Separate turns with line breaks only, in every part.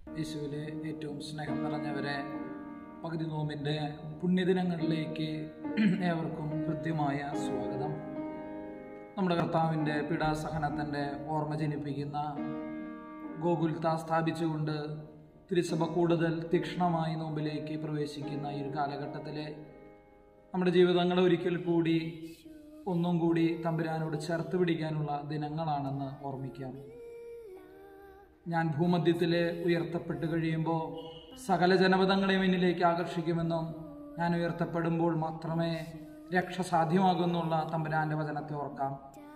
യേശുവിലെ ഏറ്റവും സ്നേഹം നിറഞ്ഞവരെ പകുതി നോമ്പിൻ്റെ പുണ്യദിനങ്ങളിലേക്ക് ഏവർക്കും കൃത്യമായ സ്വാഗതം നമ്മുടെ കർത്താവിൻ്റെ പീഡാസഹനത്തിൻ്റെ ഓർമ്മ ജനിപ്പിക്കുന്ന ഗോകുൽത്ത സ്ഥാപിച്ചുകൊണ്ട് തിരുസഭ കൂടുതൽ തീക്ഷ്ണമായി നോമ്പിലേക്ക് പ്രവേശിക്കുന്ന ഈ ഒരു കാലഘട്ടത്തിൽ നമ്മുടെ ജീവിതങ്ങളെ ഒരിക്കൽ കൂടി ഒന്നും കൂടി തമ്പുരാനോട് ചേർത്ത് പിടിക്കാനുള്ള ദിനങ്ങളാണെന്ന് ഓർമ്മിക്കാം ഞാൻ ഭൂമധ്യത്തിൽ ഉയർത്തപ്പെട്ട് കഴിയുമ്പോൾ സകല ജനപദങ്ങളെ എന്നിലേക്ക് ആകർഷിക്കുമെന്നും ഞാൻ ഉയർത്തപ്പെടുമ്പോൾ മാത്രമേ രക്ഷ സാധ്യമാകുന്നുള്ള തമ്പുരാൻ്റെ വചനത്തെ ഓർക്കാം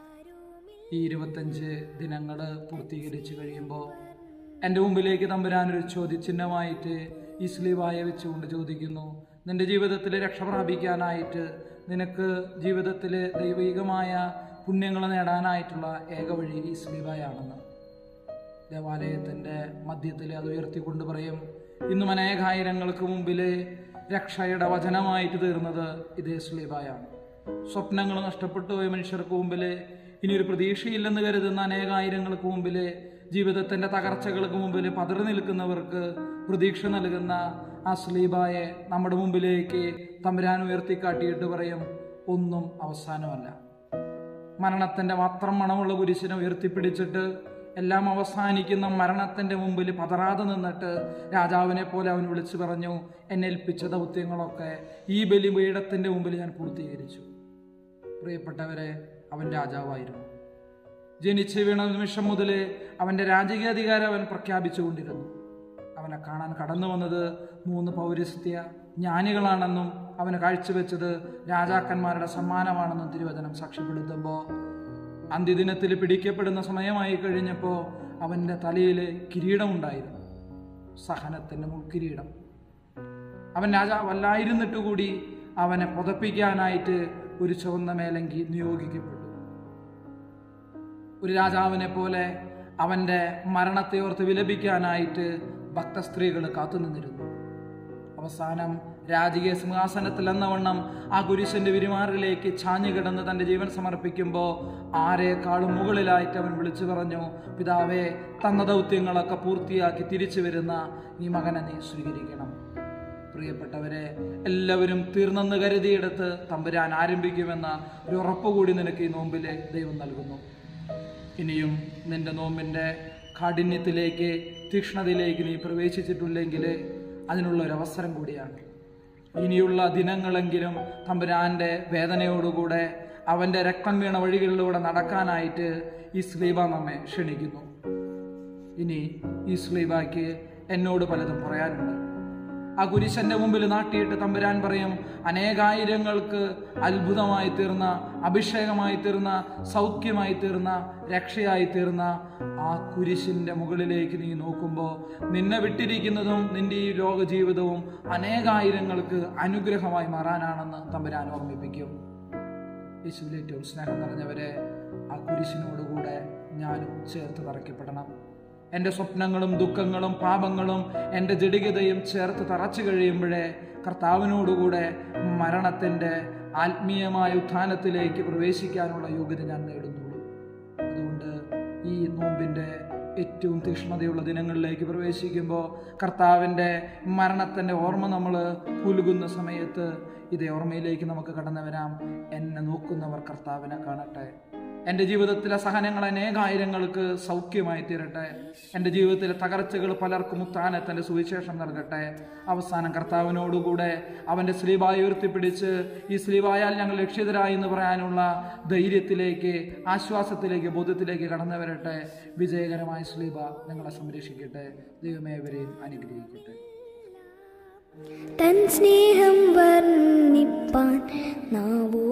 ഈ ഇരുപത്തഞ്ച് ദിനങ്ങൾ പൂർത്തീകരിച്ച് കഴിയുമ്പോൾ എൻ്റെ മുമ്പിലേക്ക് തമ്പുരാൻ ഒരു ചോദ്യചിഹ്നമായിട്ട് ഈ സ്ലീവായ വെച്ചുകൊണ്ട് ചോദിക്കുന്നു നിന്റെ ജീവിതത്തിൽ രക്ഷ പ്രാപിക്കാനായിട്ട് നിനക്ക് ജീവിതത്തിൽ ദൈവികമായ പുണ്യങ്ങൾ നേടാനായിട്ടുള്ള ഏക വഴി ഈ സ്ലീവായാണെന്ന് ദേവാലയത്തിൻ്റെ മധ്യത്തിൽ അത് ഉയർത്തിക്കൊണ്ട് പറയും ഇന്നും അനേകായിരങ്ങൾക്ക് മുമ്പിൽ രക്ഷയുടെ വചനമായിട്ട് തീർന്നത് ഇതേ സ്ലീബായാണ് സ്വപ്നങ്ങൾ നഷ്ടപ്പെട്ടു പോയ മനുഷ്യർക്ക് മുമ്പിൽ ഇനിയൊരു പ്രതീക്ഷയില്ലെന്ന് കരുതുന്ന അനേകായിരങ്ങൾക്ക് മുമ്പിൽ ജീവിതത്തിൻ്റെ തകർച്ചകൾക്ക് മുമ്പിൽ പതറി നിൽക്കുന്നവർക്ക് പ്രതീക്ഷ നൽകുന്ന ആ സ്ലീബായെ നമ്മുടെ മുമ്പിലേക്ക് തമ്പുരാൻ ഉയർത്തിക്കാട്ടിയിട്ട് പറയും ഒന്നും അവസാനമല്ല മരണത്തിൻ്റെ മാത്രം മണമുള്ള കുരിശിനെ ഉയർത്തിപ്പിടിച്ചിട്ട് എല്ലാം അവസാനിക്കുന്ന മരണത്തിൻ്റെ മുമ്പിൽ പതറാതെ നിന്നിട്ട് രാജാവിനെ പോലെ അവൻ വിളിച്ചു പറഞ്ഞു എന്നെ ഏൽപ്പിച്ച ദൗത്യങ്ങളൊക്കെ ഈ ബലിപീഠത്തിൻ്റെ മുമ്പിൽ ഞാൻ പൂർത്തീകരിച്ചു പ്രിയപ്പെട്ടവരെ അവൻ രാജാവായിരുന്നു ജനിച്ച് വീണ നിമിഷം മുതൽ അവൻ്റെ രാജകീയ അധികാരം അവൻ പ്രഖ്യാപിച്ചുകൊണ്ടിരുന്നു അവനെ കാണാൻ കടന്നു വന്നത് മൂന്ന് പൗരസ്ത്യ ജ്ഞാനികളാണെന്നും അവന് കാഴ്ചവെച്ചത് രാജാക്കന്മാരുടെ സമ്മാനമാണെന്നും തിരുവചനം സാക്ഷ്യപ്പെടുത്തുമ്പോൾ അന്ത്യദിനത്തിൽ പിടിക്കപ്പെടുന്ന സമയമായി കഴിഞ്ഞപ്പോൾ അവൻ്റെ തലയിൽ കിരീടമുണ്ടായിരുന്നു സഹനത്തിൻ്റെ മുൾക്കിരീടം അവൻ രാജാവല്ലായിരുന്നിട്ട് കൂടി അവനെ പുതപ്പിക്കാനായിട്ട് ഒരു ചുവന്ന മേലങ്കി നിയോഗിക്കപ്പെട്ടു ഒരു രാജാവിനെ പോലെ അവൻ്റെ മരണത്തെ ഓർത്ത് വിലപിക്കാനായിട്ട് ഭക്തസ്ത്രീകൾ കാത്തുനിന്നിരുന്നു അവസാനം രാജകീയ സിംഹാസനത്തിൽ എന്നവണ്ണം ആ കുരിശന്റെ വിരിമാറിലേക്ക് ചാഞ്ഞു കിടന്ന് തൻ്റെ ജീവൻ സമർപ്പിക്കുമ്പോൾ ആരെക്കാളും മുകളിലായിട്ട് അവൻ വിളിച്ചു പറഞ്ഞു പിതാവേ തന്ന ദൗത്യങ്ങളൊക്കെ പൂർത്തിയാക്കി തിരിച്ചു വരുന്ന ഈ മകനെ നീ സ്വീകരിക്കണം പ്രിയപ്പെട്ടവരെ എല്ലാവരും തീർന്നെന്ന് കരുതിയെടുത്ത് തമ്പുരാൻ ആരംഭിക്കുമെന്ന ഒരു ഉറപ്പ് കൂടി നിനക്ക് ഈ നോമ്പിലെ ദൈവം നൽകുന്നു ഇനിയും നിന്റെ നോമ്പിൻ്റെ കാഠിന്യത്തിലേക്ക് തീക്ഷ്ണതയിലേക്ക് നീ പ്രവേശിച്ചിട്ടില്ലെങ്കിൽ അതിനുള്ള ഒരു അവസരം കൂടിയാണ് ഇനിയുള്ള ദിനങ്ങളെങ്കിലും തമ്പുരാൻ്റെ വേദനയോടുകൂടെ അവൻ്റെ രക്തം വീണ വഴികളിലൂടെ നടക്കാനായിട്ട് ഈ സ്ലീബ നമ്മെ ക്ഷണിക്കുന്നു ഇനി ഈ സ്ലീബാക്ക് എന്നോട് പലതും പറയാനുണ്ട് ആ കുരിശന്റെ മുമ്പിൽ നാട്ടിയിട്ട് തമ്പുരാൻ പറയും അനേകായിരങ്ങൾക്ക് അത്ഭുതമായി തീർന്ന അഭിഷേകമായി തീർന്ന സൗഖ്യമായി തീർന്ന രക്ഷയായി തീർന്ന ആ കുരിശിന്റെ മുകളിലേക്ക് നീ നോക്കുമ്പോൾ നിന്നെ വിട്ടിരിക്കുന്നതും നിന്റെ ഈ ലോക ജീവിതവും അനേകായിരങ്ങൾക്ക് അനുഗ്രഹമായി മാറാനാണെന്ന് തമ്പുരാൻ ഓർമ്മിപ്പിക്കും യേശുവിൽ ഏറ്റവും സ്നേഹം നിറഞ്ഞവരെ ആ കുരിശിനോടുകൂടെ ഞാനും ചേർത്ത് തറയ്ക്കപ്പെടണം എൻ്റെ സ്വപ്നങ്ങളും ദുഃഖങ്ങളും പാപങ്ങളും എൻ്റെ ജഡികതയും ചേർത്ത് തറച്ചു കഴിയുമ്പോഴേ കർത്താവിനോടുകൂടെ മരണത്തിൻ്റെ ആത്മീയമായ ഉത്ഥാനത്തിലേക്ക് പ്രവേശിക്കാനുള്ള യോഗ്യത ഞാൻ നേടുന്നുള്ളൂ അതുകൊണ്ട് ഈ നോമ്പിൻ്റെ ഏറ്റവും തീക്ഷ്ണതയുള്ള ദിനങ്ങളിലേക്ക് പ്രവേശിക്കുമ്പോൾ കർത്താവിൻ്റെ മരണത്തിൻ്റെ ഓർമ്മ നമ്മൾ പുലുകുന്ന സമയത്ത് ഇതേ ഓർമ്മയിലേക്ക് നമുക്ക് കടന്നു വരാം എന്നെ നോക്കുന്നവർ കർത്താവിനെ കാണട്ടെ എൻ്റെ ജീവിതത്തിലെ സഹനങ്ങൾ അനേകായിരങ്ങൾക്ക് സൗഖ്യമായി തീരട്ടെ എൻ്റെ ജീവിതത്തിലെ തകർച്ചകൾ പലർക്കും ഉത്ഥാനത്തിൻ്റെ സുവിശേഷം നൽകട്ടെ അവസാനം കർത്താവിനോടുകൂടെ അവൻ്റെ സ്ലീബായി ഉയർത്തിപ്പിടിച്ച് ഈ സ്ലീബായാൽ ഞങ്ങൾ രക്ഷിതരായി എന്ന് പറയാനുള്ള ധൈര്യത്തിലേക്ക് ആശ്വാസത്തിലേക്ക് ബോധ്യത്തിലേക്ക് കടന്നു വരട്ടെ വിജയകരമായ സ്ലീബ ഞങ്ങളെ സംരക്ഷിക്കട്ടെ ദൈവമേ ഇവരെയും അനുഗ്രഹിക്കട്ടെ
തൻ സ്നേഹം വർണ്ണിപ്പാൻ നാവു